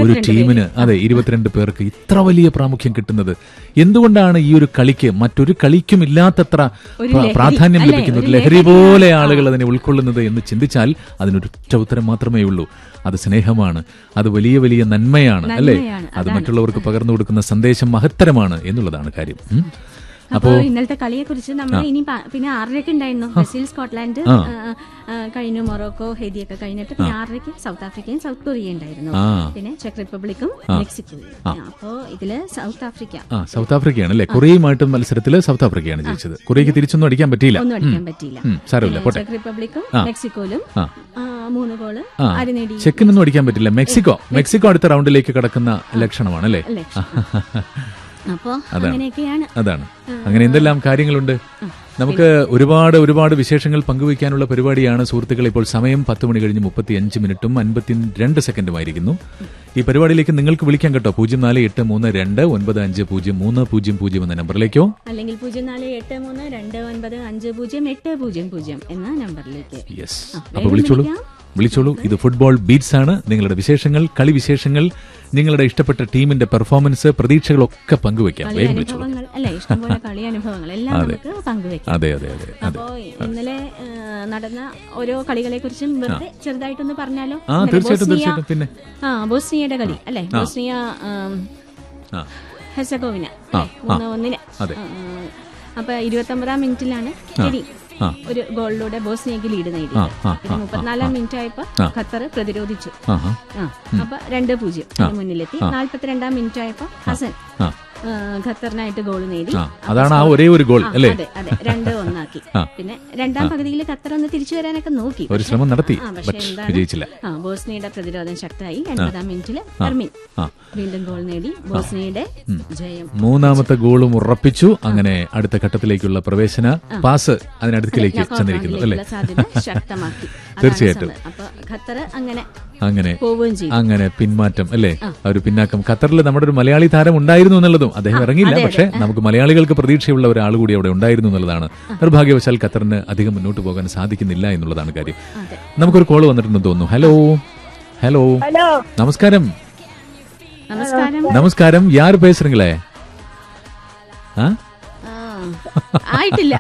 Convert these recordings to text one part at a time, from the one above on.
ഇരുപത്തിരണ്ട് ടീമിന് അതെ ഇരുപത്തിരണ്ട് പേർക്ക് ഇത്ര വലിയ പ്രാമുഖ്യം കിട്ടുന്നത് എന്തുകൊണ്ടാണ് ഈ ഒരു കളിക്ക് മറ്റൊരു കളിക്കും ഇല്ലാത്തത്ര ഒരു പ്ര- ലഹരി, പ്രാധാന്യം അല്ലേ? ലഭിക്കുന്ന ഒരു ഒരു ലഹരി ലഹരിയാണ്. പോലെ ആളുകൾ അതിനെ ഉൾക്കൊള്ളുന്നത് എന്ന് ചിന്തിച്ചാൽ അതിനൊരൊറ്റ ഉത്തരം മാത്രമേ ഉള്ളൂ അത് സ്നേഹമാണ് അത് വലിയ വലിയ നന്മയാണ് അല്ലേ നന്മയാണ്, അത് മറ്റുള്ളവർക്ക് പകർന്നു കൊടുക്കുന്ന സന്ദേശം മഹത്തരമാണ് എന്നുള്ളതാണ് കാര്യം ഉം. അപ്പോ ഇന്നലത്തെ കളിയെ കുറിച്ച് നമ്മൾ ഇനി പ- പിന്നെ ആറരയ്ക്ക് ഉണ്ടായിരുന്നു ബ്രസീൽ സ്കോട്ട്ലാൻഡ് ആ. ആ, ആ, കഴിഞ്ഞു മൊറോക്കോ ഹെദിയൊക്കെ കഴിഞ്ഞിട്ട് പിന്നെ ആറരയ്ക്ക് സൗത്ത് ആഫ്രിക്കയും സൗത്ത് കൊറിയ ഉണ്ടായിരുന്നു ആ. പിന്നെ ചെക്ക് റിപ്പബ്ലിക്കും മെക്സിക്കോയും അപ്പോ ഇതില് സൗത്ത് ആഫ്രിക്ക ആ സൗത്ത് ആഫ്രിക്കയാണ് അല്ലേ കൊറിയയുമായിട്ട് മത്സരത്തിൽ സൗത്ത് ആഫ്രിക്കയാണ് ജയിച്ചത് കൊറിയയ്ക്ക് തിരിച്ചൊന്നും അടിക്കാൻ പറ്റിയില്ല ഒന്നും അടിക്കാൻ പറ്റിയില്ല ഉം, സാരമില്ല പോട്ടെ ചെക്ക് റിപ്പബ്ലിക്കും മെക്സിക്കോയിലും ആ. ആ, മൂന്ന് ഗോള് ആ ആര് നേടി ചെക്കിനൊന്നും അടിക്കാൻ പറ്റില്ല മെക്സിക്കോ മെക്സിക്കോ അടുത്ത റൗണ്ടിലേക്ക് കടക്കുന്ന ലക്ഷണമാണ് അല്ലേ ലക്ഷം അപ്പോ അങ്ങനെയൊക്കെയാണ് അതാണ് അങ്ങനെ എന്തെല്ലാം കാര്യങ്ങളുണ്ട് നമുക്ക് ഒരുപാട് ഒരുപാട് വിശേഷങ്ങൾ പങ്കുവയ്ക്കാനുള്ള പരിപാടിയാണ് സുഹൃത്തുക്കൾ ഇപ്പോൾ സമയം പത്ത് മണി കഴിഞ്ഞ് മുപ്പത്തി അഞ്ച് മിനിറ്റും അൻപത്തി രണ്ട് സെക്കൻഡുമായിരിക്കുന്നു ഈ പരിപാടിയിലേക്ക് നിങ്ങൾക്ക് വിളിക്കാൻ കേട്ടോ പൂജ്യം നാല് എട്ട് മൂന്ന് രണ്ട് ഒൻപത് അഞ്ച് പൂജ്യം മൂന്ന് പൂജ്യം പൂജ്യം എന്ന നമ്പറിലേക്കോ അല്ലെങ്കിൽ പൂജ്യം നാല് എട്ട് മൂന്ന് രണ്ട് ഒൻപത് അഞ്ച് പൂജ്യം എട്ട് പൂജ്യം പൂജ്യം എന്ന നമ്പറിലേക്ക് യെസ് അപ്പൊ വിളിച്ചോളൂ വിളിച്ചോളൂ ഇത് ഫുട്ബോൾ ബീറ്റ്സ് ആണ് നിങ്ങളുടെ വിശേഷങ്ങൾ കളി വിശേഷങ്ങൾ നിങ്ങളുടെ ഇഷ്ടപ്പെട്ട ടീമിന്റെ പെർഫോമൻസ് പ്രതീക്ഷകളൊക്കെ പങ്കുവയ്ക്കാം കളി വേഗം വിളിച്ചോളൂ അനുഭവങ്ങൾ അല്ലെ ഇഷ്ടംപോലെ കളി അനുഭവങ്ങൾ എല്ലാം നമുക്ക് പങ്കുവെക്കാം അതെ അതെ അതെ അതെ അപ്പോ ഇന്നലെ ആ, നടന്ന ഓരോ കളികളെ കുറിച്ചും വെറുതെ ചെറുതായിട്ടൊന്ന് പറഞ്ഞാലോ ആ ഇന്നലെ തീർച്ചയായിട്ടും ബോസ്നിയ- തീർച്ചയായിട്ടും പിന്നെ ആ ബോസ്നിയയുടെ കളി അല്ലെ ബോസ്നിയ ആം, ആ ഹെർസഗോവിന അല്ലേ? മൂന്ന് ഒന്നിന് അതെ. ആ, അപ്പൊ ഇരുപത്തി ഒമ്പതാം മിനിറ്റിലാണ് കെരി ആ. ഒരു ഗോളിലൂടെ ബോസ്നിയക്ക് ലീഡ് നേടി ആ, ആ, പിന്നെ മുപ്പത്തിനാലാം മിനിറ്റ് ആയപ്പോ ഖത്തർ പ്രതിരോധിച്ചു ആഹാ ആ അപ്പൊ രണ്ട് പൂജ്യം അതിന് മുന്നിലെത്തി നാല്പത്തിരണ്ടാം മിനിറ്റ് ആയപ്പോ ഹസൻ ആ ആ, ഖത്തറിനായിട്ട് ഗോൾ നേടി ആ അതാണ് ആ ഒരേ ഒരു ഗോൾ ആ, അല്ലേ അതെ അതെ രണ്ട് ഒന്നാക്കി ആ. പിന്നെ രണ്ടാം പകുതിയിൽ ഖത്തർ ഒന്ന് തിരിച്ചു വരാനൊക്കെ നോക്കി ഒരു ശ്രമം നടത്തി ആ, പക്ഷേ ബട്ട് എന്താണ്? വിജയിച്ചില്ല ആ ബോസ്നിയയുടെ പ്രതിരോധം ശക്തമായി എൺപതാം മിനിറ്റില് ഫെർമിൻ ആ വീണ്ടും ഗോൾ നേടി ബോസ്നിയയുടെ ജയം മൂന്നാമത്തെ ഗോളും ഉറപ്പിച്ചു അങ്ങനെ അടുത്ത ഘട്ടത്തിലേക്കുള്ള പ്രവേശന പാസ് അതിനടുക്കിലേക്ക് ചെന്നിരിക്കുന്നു അല്ലേ സാധ്യത ശക്തമാക്കി അതാണ് തീർച്ചയായിട്ടും. സംഭവം. അപ്പൊ ഖത്തർ അങ്ങനെ അങ്ങനെ പോവുകയും ചെയ്തു അങ്ങനെ പിന്മാറ്റം അല്ലേ ആ ഒരു പിന്നാക്കം ഖത്തറിൽ നമ്മുടെ ഒരു മലയാളി താരം ഉണ്ടായിരുന്നു എന്നുള്ളതും അദ്ദേഹം ഇറങ്ങിയില്ല പക്ഷേ നമുക്ക് മലയാളികൾക്ക് പ്രതീക്ഷയുള്ള ഒരാൾ കൂടി അവിടെ ഉണ്ടായിരുന്നു എന്നുള്ളതാണ് നിർഭാഗ്യവശാൽ ഖത്തറിന് അധികം മുന്നോട്ട് പോകാൻ സാധിക്കുന്നില്ല എന്നുള്ളതാണ് കാര്യം അതെ. നമുക്കൊരു കോള് വന്നിട്ടുണ്ടെന്ന് തോന്നുന്നു ഹലോ ഹലോ ഹലോ നമസ്കാരം നമസ്കാരം നമസ്കാരം യാർ പേசுறீங்களே ആ ആ, ആയിട്ടില്ല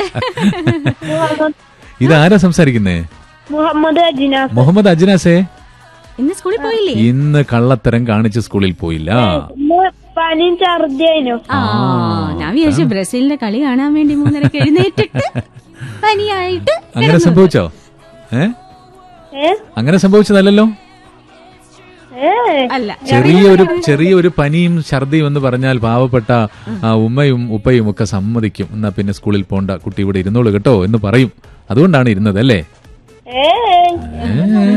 ഇതാരാ സംസാരിക്കുന്നേ മുഹമ്മദ് അജിനാസ് മുഹമ്മദ് അജ്നാസേ ഇന്ന് സ്കൂളിൽ പോയില്ലേ ഇന്ന് കള്ളത്തരം കാണിച്ച് സ്കൂളിൽ പോയില്ല ഇന്ന് പനിയും ഛർദിയായിരുന്നു ആ ഞാൻ വിചാരിച്ചു ബ്രസീലിന്റെ കളി കാണാൻ വേണ്ടി മൂന്നരക്ക് എഴുന്നേറ്റിട്ട് പനിയായിട്ട് അങ്ങനെ സംഭവിച്ചോ ഏ ഏ അങ്ങനെ സംഭവിച്ചതല്ലല്ലോ ഏ അല്ല ചെറിയൊരു ചെറിയൊരു പനിയും ഛർദിയും എന്ന് പറഞ്ഞാൽ പാവപ്പെട്ട ആ ഉമ്മയും ഉപ്പയും ഒക്കെ സമ്മതിക്കും എന്നാ പിന്നെ സ്കൂളിൽ പോണ്ട കുട്ടി ഇവിടെ ഇരുന്നോളൂ കേട്ടോ എന്ന് പറയും അതുകൊണ്ടാണ് ഇരുന്നത് അല്ലേ ഏ ഏ?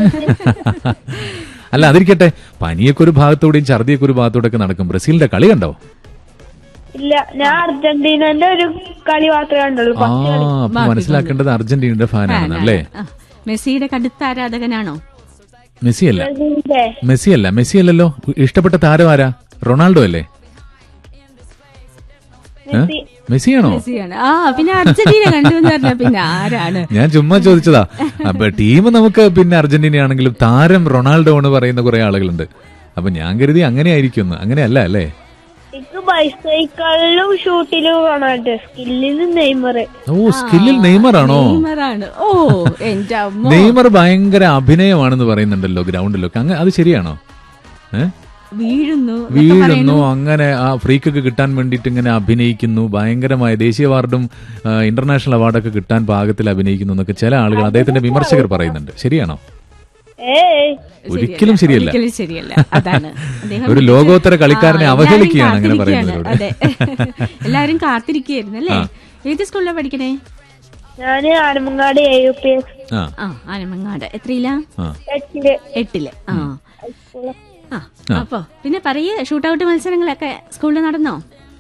അല്ല അതിരിക്കട്ടെ പനിയൊക്കെ ഒരു ഭാഗത്തൂടെയും ഛർദിയൊക്കെ ഒരു ഭാഗത്തൂടെ ഒക്കെ നടക്കും ബ്രസീലിന്റെ കളി കണ്ടോ ഇല്ല ഞാൻ അർജന്റീനന്റെ ഒരു കളി മാത്രമേ കണ്ടുള്ളൂ ആ അപ്പൊ മനസ്സിലാക്കേണ്ടത് അർജന്റീനയുടെ ഫാനാണ് അല്ലേ ആ, മെസ്സിയുടെ കടുത്ത ആരാധകനാണോ മെസ്സി അല്ല ബ്രസീലിന്റെ മെസ്സി അല്ല മെസ്സി അല്ലല്ലോ ഇഷ്ടപ്പെട്ട താരം ആരാ റൊണാൾഡോ അല്ലേ ഏ? മെസ്സി. മെസ്സിയാണോ മെസ്സിയാണ് ആ പിന്നെ അർജന്റീന കണ്ടു എന്ന് പറഞ്ഞ പിന്നെ ആരാണ് ഞാൻ ചുമ്മാ ചോദിച്ചതാ അപ്പൊ ടീം നമുക്ക് പിന്നെ അർജന്റീനയാണെങ്കിലും താരം റൊണാൾഡോ എന്ന് പറയുന്ന കുറെ ആളുകളുണ്ട് അപ്പൊ ഞാൻ കരുതി അങ്ങനെ ആയിരിക്കും അങ്ങനെയല്ല അല്ലേ എനിക്ക് ബൈസൈക്കിളിലും ഷൂട്ടിലും റൊണാൾഡോ സ്കില്ലിൽ നെയ്മർ ഓ സ്കില്ലിൽ നെയ്മർ ആണോ നെയ്മറാണ് ഓ എന്റെ അമ്മ നെയ്മർ ഭയങ്കര അഭിനയമാണെന്ന് പറയുന്നുണ്ടല്ലോ ഗ്രൗണ്ടിലൊക്കെ അങ്ങനെ അത് ശരിയാണോ ഏഹ് വീഴുന്നു എന്നൊക്കെ വീഴുന്നു പറയുന്നു. അങ്ങനെ ആ ഫ്രീക്കൊക്കെ കിട്ടാൻ വേണ്ടിയിട്ട് ഇങ്ങനെ അഭിനയിക്കുന്നു ഭയങ്കരമായ ദേശീയ അവാർഡും ആ, ഇന്റർനാഷണൽ അവാർഡൊക്കെ കിട്ടാൻ പാകത്തിൽ അഭിനയിക്കുന്നു എന്നൊക്കെ ചില ആളുകൾ അദ്ദേഹത്തിന്റെ വിമർശകർ പറയുന്നുണ്ട് ശരിയാണോ ഏ ഒരിക്കലും ശരിയല്ല ഒരിക്കലും ശരിയല്ല അതാണ് അദ്ദേഹം ഒരു ലോകോത്തര കളിക്കാരനെ ആ, അവഹേളിക്കുകയാണ് അങ്ങനെ എല്ലാവരും പറയുന്നതിലൂടെ. കാത്തിരിക്കുകയാണ്. അതെ എല്ലാരും കാത്തിരിക്കുകയായിരുന്നു അല്ലേ ഏത് സ്കൂളിലാണ് പഠിക്കണേ ഞാന് Anamangad A U P S ആ ആ ആനമങ്ങാട് എത്രയില്ല ആ എട്ടില് എട്ടില് ആ ആ അപ്പൊ പിന്നെ പറയേ ഷൂട്ടൗട്ട് മത്സരങ്ങളൊക്കെ സ്കൂളിൽ നടന്നോ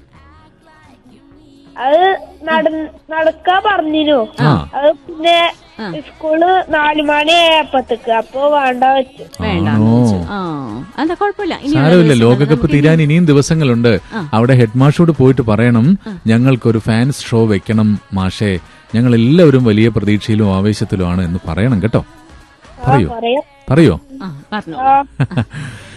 അത് നട- നടക്കാ പറഞ്ഞിരുന്നു ആ അത് പിന്നെ സ്കൂള് നാലു മണി ആയപ്പത്തേക്ക് അപ്പൊ വേണ്ട വെച്ചു വേണ്ട ആ അതാ കുഴപ്പമില്ല ഇനി സാരമില്ല ലോകകപ്പ് തീരാൻ ഇനിയും ദിവസങ്ങളുണ്ട് അവിടെ ഹെഡ് മാഷോട് പോയിട്ട് പറയണം ഞങ്ങൾക്കൊരു ഫാൻസ് ഷോ വെക്കണം മാഷേ ഞങ്ങൾ എല്ലാവരും വലിയ പ്രതീക്ഷയിലും ആവേശത്തിലുമാണ് എന്ന് പറയണം കേട്ടോ പറയോ പറയാം പറയോ ആ പറഞ്ഞു ആ